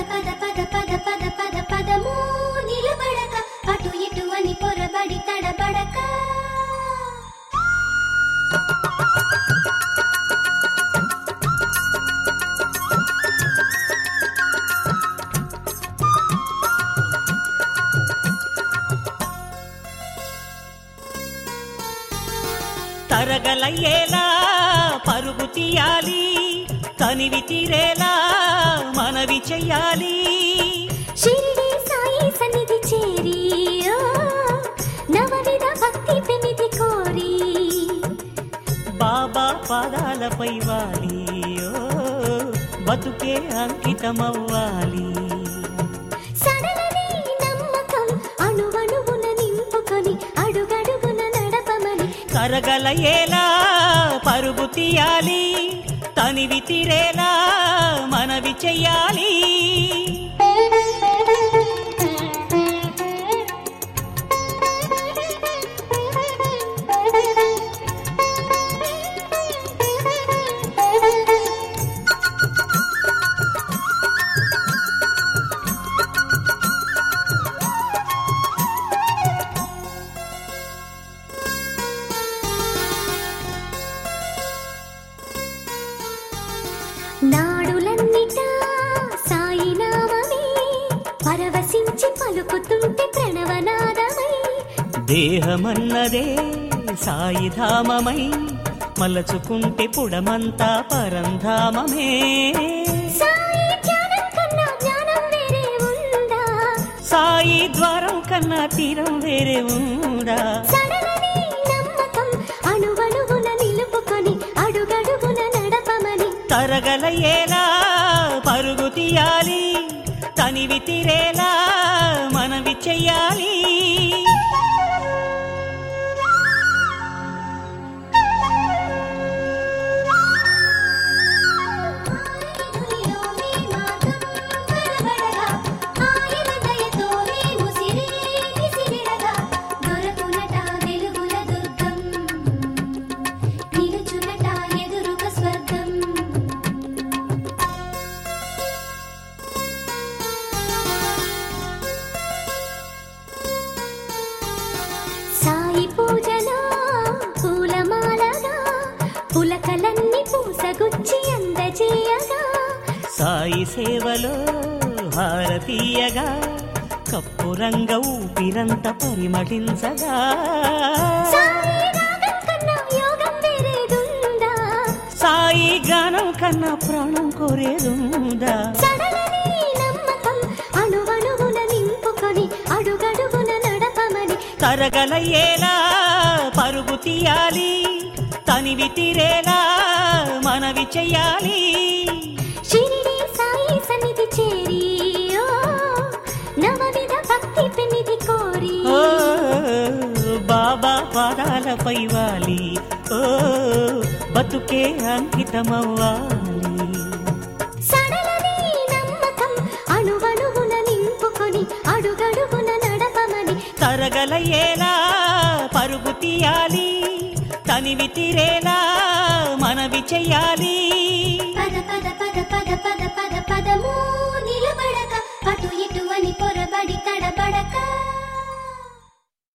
పద పద పద పద పద పదము నిలబడక అటు ఇటు అని పొరబడి తడబడక తరగలయ్యేలా పరుగు తీయాలి తనివి తీరేలా మనవి చెయ్యాలి షిరిడి సాయి సన్నిధి చేరి ఓ, నవవిధ భక్తి పెనిది కోరి బాబా పాదాలపై వాలి ఓ, బతుకే అంకితమవ్వాలి సడలని నమ్మకం అణువణువున నింపుకొని అడుగడుగున నడపమని కరగలయ్యేలా పరుగు తీయాలి తనివి తీరేలా మనవి చెయ్యాలి నాడులన్నిటా సాయి నామమే పరవశించి పలుకుతుంటే ప్రణవనాదమై దేహమన్నదే సాయిధామమై మలచుకుంటే పుడమంతా పరంధామమే సాయి ధ్యానం కన్నా జ్ఞానం వేరే ఉందా సాయి ద్వారం కన్నా తీరం వేరే ఉందా సడలని నమ్మకం అణువణువున నిలుపుకొని అడుగడుగున నడపమని తరగలయ్యేలా పరుగు తీయాలి తనివి తీరేలా మనవి చెయ్యాలి స్వర్గం సాయి పూజలో పూలమాలగా పులకలన్నీ పూసగుచ్చి అందజేయగా సాయి సేవలో హారతీయగా కప్పురంగ ఊపిరంత పరిమళించగా సాయి రాగం కన్నా యోగం వేరేదుందా సాయి గానం కన్నా ప్రాణం కోరేదుందా సడలని నమ్మకం అణువణువున నింపుకొని అడుగడుగున నడపమని తరగలయ్యేలా పరుగు తీయాలి తనివి తీరేలా మనవి చెయ్యాలి షిరిడి సాయి సన్నిధి చేరి ఓ, నవవిధ భక్తి పెనిది కోరి ఓ బాబా పాదాలపై వాలి ఓ బతుకే అంకితమవ్వాలి సడలని నమ్మకం అణువణువున నింపుకొని అడుగడుగున నడపమని తరగలయ్యేలా పరుగు తీయాలి తనివి తీరేలా మనవి చెయ్యాలి పద పద పద పద పద పద పదము నిలబడక అటు ఇటు అని పొరబడి తడబ